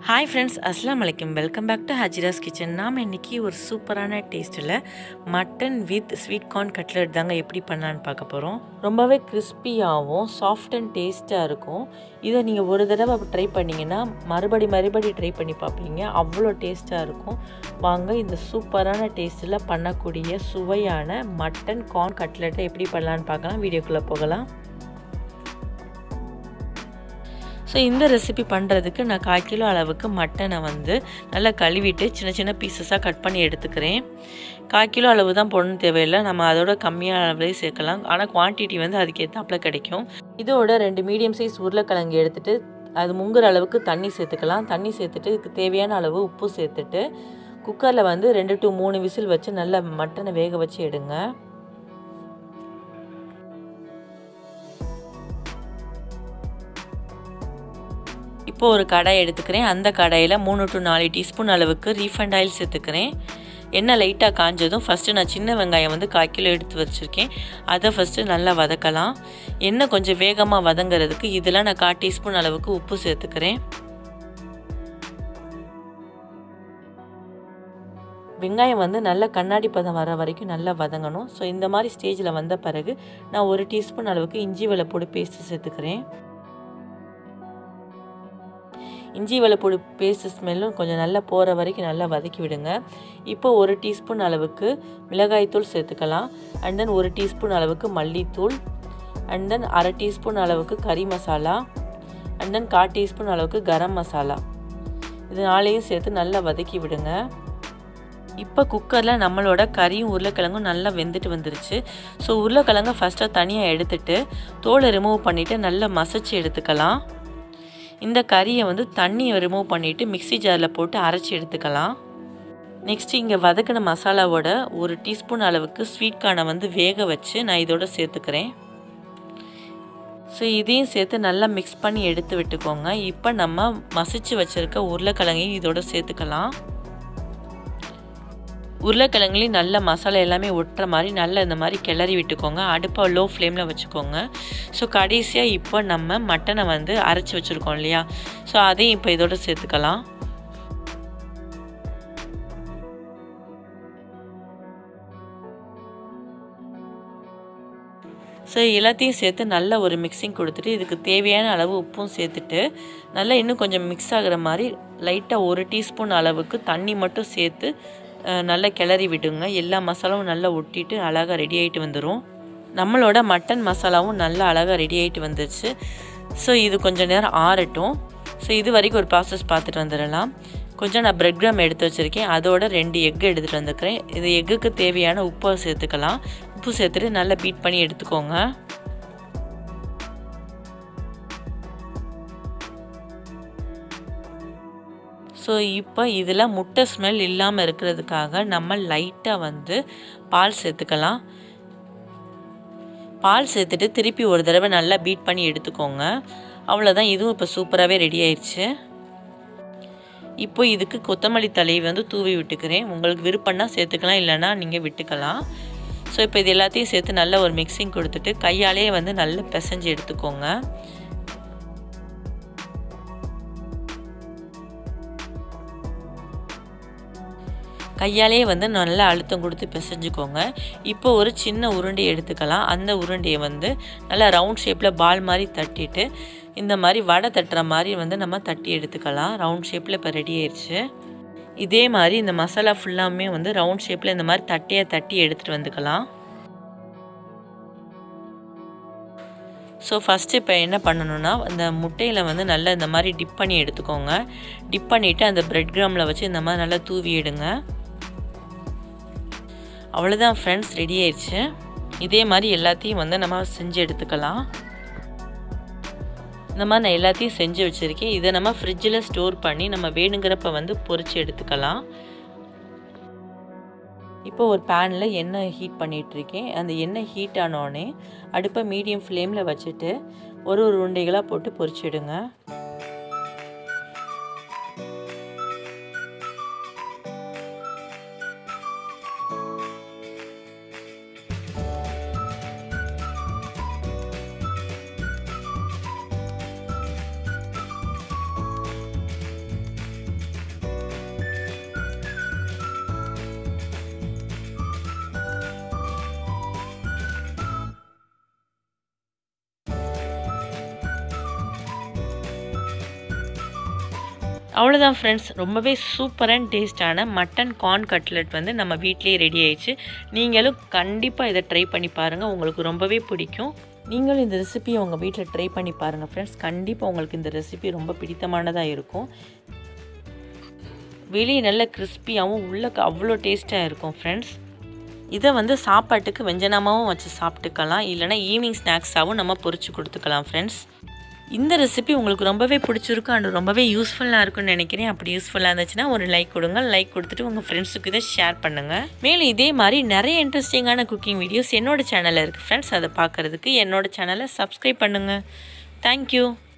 hi friends அஸ்லாம் வலைக்கம் welcome back to Hajira's kitchen நாம் இன்றைக்கி ஒரு சூப்பரான டேஸ்ட்டில் mutton with sweet corn cutlet தாங்க எப்படி பண்ணலான்னு பார்க்க போகிறோம் ரொம்பவே கிறிஸ்பியாகவும் சாஃப்ட் அண்ட் டேஸ்ட்டாக இருக்கும் இதை நீங்கள் ஒரு தடவை ட்ரை பண்ணிங்கன்னா மறுபடி மறுபடி ட்ரை பண்ணி பார்ப்பீங்க அவ்வளோ டேஸ்ட்டாக இருக்கும் வாங்க இந்த சூப்பரான டேஸ்ட்டில் பண்ணக்கூடிய சுவையான மட்டன் கார்ன் கட்லெட்டை எப்படி பண்ணலான்னு பார்க்கலாம் வீடியோக்குள்ளே போகலாம் ஸோ இந்த ரெசிபி பண்ணுறதுக்கு நான் கால் கிலோ அளவுக்கு மட்டனை வந்து நல்லா கழுவிட்டு சின்ன சின்ன பீசஸாக கட் பண்ணி எடுத்துக்கிறேன் கால் கிலோ அளவு தான் போடணும் தேவையில்லை நம்ம அதோட கம்மியான அளவுலேயே சேர்க்கலாம் ஆனால் குவான்டிட்டி வந்து அதுக்கேற்றாப்பில் கிடைக்கும் இதோட ரெண்டு மீடியம் சைஸ் உருளைக்கிழங்கு எடுத்துகிட்டு அது முங்குற அளவுக்கு தண்ணி சேர்த்துக்கலாம் தண்ணி சேர்த்துட்டு இதுக்கு தேவையான அளவு உப்பு சேர்த்துட்டு குக்கரில் வந்து ரெண்டு டு மூணு விசில் வச்சு நல்லா மட்டனை வேக வச்சு எடுங்க இப்போ ஒரு கடாய் எடுத்துக்கிறேன் அந்த கடாயில் மூணு டு நாலு டீஸ்பூன் அளவுக்கு ரீஃபண்ட் ஆயில் சேர்த்துக்கிறேன் எண்ணெய் லைட்டாக காஞ்சதும் ஃபஸ்ட்டு நான் சின்ன வெங்காயம் வந்து கால் கிலோ எடுத்து வச்சுருக்கேன் அதை ஃபஸ்ட்டு நல்லா வதக்கலாம் எண்ணெய் கொஞ்சம் வேகமாக வதங்கிறதுக்கு இதில் நான் கால் டீஸ்பூன் அளவுக்கு உப்பு சேர்த்துக்கிறேன் வெங்காயம் வந்து நல்ல கண்ணாடி பதம் வர வரைக்கும் நல்லா வதங்கணும் ஸோ இந்த மாதிரி ஸ்டேஜில் வந்த பிறகு நான் ஒரு டீஸ்பூன் அளவுக்கு இஞ்சி வெள்ளைப்பூடு பேஸ்ட்டு சேர்த்துக்கிறேன் இஞ்சி வெள்ளைப்பூடு பேஸ்ட் ஸ்மெல்லும் கொஞ்சம் நல்லா போகிற வரைக்கும் நல்லா வதக்கி விடுங்க இப்போ ஒரு டீஸ்பூன் அளவுக்கு மிளகாய்த்தூள் சேர்த்துக்கலாம் அண்ட் தென் ஒரு டீஸ்பூன் அளவுக்கு மல்லித்தூள் அண்ட் தென் அரை டீஸ்பூன் அளவுக்கு கறி மசாலா அண்ட் தென் கால் டீஸ்பூன் அளவுக்கு கரம் மசாலா இது நாளையும் சேர்த்து நல்லா வதக்கி விடுங்க இப்போ குக்கரில் நம்மளோட கறியும் உருளைக்கிழங்கும் நல்லா வெந்துட்டு வந்துருச்சு ஸோ உருளைக்கிழங்கை ஃபஸ்ட்டாக தனியாக எடுத்துட்டு தோலை ரிமூவ் பண்ணிவிட்டு நல்லா மசச்சு எடுத்துக்கலாம் இந்த கறியை வந்து தண்ணியை ரிமூவ் பண்ணிவிட்டு மிக்சி ஜாரில் போட்டு அரைச்சி எடுத்துக்கலாம் நெக்ஸ்ட் இங்கே வதக்கின மசாலாவோட ஒரு டீஸ்பூன் அளவுக்கு ஸ்வீட் கார்னை வந்து வேக வச்சு நான் இதோட சேர்த்துக்கிறேன் ஸோ இதையும் சேர்த்து நல்லா மிக்ஸ் பண்ணி எடுத்து விட்டுக்கோங்க இப்போ நம்ம மசிச்சு வச்சுருக்க உருளைக்கிழங்கையும் இதோட சேர்த்துக்கலாம் உருளைக்கிழங்குலையும் நல்ல மசாலா எல்லாமே ஒட்டுற மாதிரி நல்லா இந்த மாதிரி கிளறி விட்டுக்கோங்க அடுப்பை லோ ஃப்ளேமில் வச்சுக்கோங்க ஸோ கடைசியாக இப்போ நம்ம மட்டனை வந்து அரைச்சி வச்சுருக்கோம் இல்லையா ஸோ அதையும் இப்போ இதோட சேர்த்துக்கலாம் ஸோ எல்லாத்தையும் சேர்த்து நல்ல ஒரு மிக்சிங் கொடுத்துட்டு இதுக்கு தேவையான அளவு உப்பும் சேர்த்துட்டு நல்லா இன்னும் கொஞ்சம் மிக்ஸ் ஆகிற மாதிரி லைட்டாக ஒரு டீஸ்பூன் அளவுக்கு தண்ணி மட்டும் சேர்த்து நல்லா கிளறி விடுங்க எல்லா மசாலாவும் நல்லா ஒட்டிட்டு அழகாக ரெடி ஆகிட்டு வந்துடும் நம்மளோட மட்டன் மசாலாவும் நல்லா அழகாக ரெடி ஆகிட்டு வந்துருச்சு ஸோ இது கொஞ்சம் நேரம் ஆறட்டும் ஸோ இது வரைக்கும் ஒரு ப்ராசஸ் பார்த்துட்டு வந்துடலாம் கொஞ்சம் நான் பிரெட் கிராம் எடுத்து வச்சுருக்கேன் அதோட ரெண்டு எக்கு எடுத்துகிட்டு வந்துருக்கிறேன் இது எக்குக்கு தேவையான உப்பை சேர்த்துக்கலாம் உப்பு சேர்த்துட்டு நல்லா பீட் பண்ணி எடுத்துக்கோங்க ஸோ இப்போ இதில் முட்டை ஸ்மெல் இல்லாமல் இருக்கிறதுக்காக நம்ம லைட்டாக வந்து பால் சேர்த்துக்கலாம் பால் சேர்த்துட்டு திருப்பி ஒரு தடவை நல்லா பீட் பண்ணி எடுத்துக்கோங்க அவ்வளோதான் இதுவும் இப்போ சூப்பராகவே ரெடி ஆயிடுச்சு இப்போ இதுக்கு கொத்தமல்லி தலையை வந்து தூவி விட்டுக்கிறேன் உங்களுக்கு விருப்பம்னா சேர்த்துக்கலாம் இல்லைனா நீங்கள் விட்டுக்கலாம் ஸோ இப்போ இது எல்லாத்தையும் சேர்த்து நல்ல ஒரு மிக்சிங் கொடுத்துட்டு கையாலேயே வந்து நல்லா பிசைஞ்சு எடுத்துக்கோங்க கையாலே வந்து நல்லா அழுத்தம் கொடுத்து பிசைஞ்சுக்கோங்க இப்போ ஒரு சின்ன உருண்டை எடுத்துக்கலாம் அந்த உருண்டையை வந்து நல்லா ரவுண்ட் ஷேப்பில் பால் மாதிரி தட்டிட்டு இந்த மாதிரி வடை தட்டுற மாதிரி வந்து நம்ம தட்டி எடுத்துக்கலாம் ரவுண்ட் ஷேப்பில் இப்போ ரெடி ஆயிடுச்சு இதே மாதிரி இந்த மசாலா ஃபுல்லாமே வந்து ரவுண்ட் ஷேப்பில் இந்த மாதிரி தட்டியாக தட்டி எடுத்துகிட்டு வந்துக்கலாம் ஸோ ஃபஸ்ட்டு இப்போ என்ன பண்ணணுன்னா இந்த முட்டையில் வந்து நல்லா இந்த மாதிரி டிப் பண்ணி எடுத்துக்கோங்க டிப் பண்ணிவிட்டு அந்த ப்ரெட் கிராமில் வச்சு இந்த மாதிரி நல்லா தூவி எடுங்க அவ்வளோதான் ஃப்ரெண்ட்ஸ் ரெடி ஆயிடுச்சு இதே மாதிரி எல்லாத்தையும் வந்து நம்ம செஞ்சு எடுத்துக்கலாம் இந்த மாதிரி நான் எல்லாத்தையும் செஞ்சு வச்சுருக்கேன் இதை நம்ம ஃப்ரிட்ஜில் ஸ்டோர் பண்ணி நம்ம வேணுங்கிறப்ப வந்து பொறிச்சு எடுத்துக்கலாம் இப்போ ஒரு பேனில் எண்ணெய் ஹீட் பண்ணிகிட்ருக்கேன் அந்த எண்ணெய் ஹீட் ஆனோடனே அடுப்பை மீடியம் ஃப்ளேமில் வச்சுட்டு ஒரு ஒரு உருண்டைகளாக போட்டு பொரிச்சிடுங்க அவ்வளோதான் ஃப்ரெண்ட்ஸ் ரொம்பவே சூப்பர் அண்ட் டேஸ்டான மட்டன் கார்ன் கட்லெட் வந்து நம்ம வீட்டிலேயே ரெடி ஆயிடுச்சு நீங்களும் கண்டிப்பாக இதை ட்ரை பண்ணி பாருங்கள் உங்களுக்கு ரொம்பவே பிடிக்கும் நீங்களும் இந்த ரெசிபியை உங்கள் வீட்டில் ட்ரை பண்ணி பாருங்கள் ஃப்ரெண்ட்ஸ் கண்டிப்பாக உங்களுக்கு இந்த ரெசிபி ரொம்ப பிடித்தமானதாக இருக்கும் வெளியே நல்ல கிறிஸ்பியாகவும் உள்ள அவ்வளோ டேஸ்ட்டாக இருக்கும் ஃப்ரெண்ட்ஸ் இதை வந்து சாப்பாட்டுக்கு வெஞ்சனமாகவும் வச்சு சாப்பிட்டுக்கலாம் இல்லைனா ஈவினிங் ஸ்நாக்ஸாகவும் நம்ம பொரிச்சு கொடுத்துக்கலாம் ஃப்ரெண்ட்ஸ் இந்த ரெசிபி உங்களுக்கு ரொம்பவே பிடிச்சிருக்கும் அண்ட் ரொம்பவே யூஸ்ஃபுல்லாக இருக்கும்னு நினைக்கிறேன் அப்படி யூஸ்ஃபுல்லாக இருந்துச்சுன்னா ஒரு லைக் கொடுங்க லைக் கொடுத்துட்டு உங்கள் ஃப்ரெண்ட்ஸுக்கு இதை ஷேர் பண்ணுங்கள் மேலும் இதே மாதிரி நிறைய இன்ட்ரெஸ்டிங்கான குக்கிங் வீடியோஸ் என்னோட சேனலில் இருக்குது ஃப்ரெண்ட்ஸ் அதை பார்க்குறதுக்கு என்னோட சேனலை சப்ஸ்கிரைப் பண்ணுங்கள் தேங்க்யூ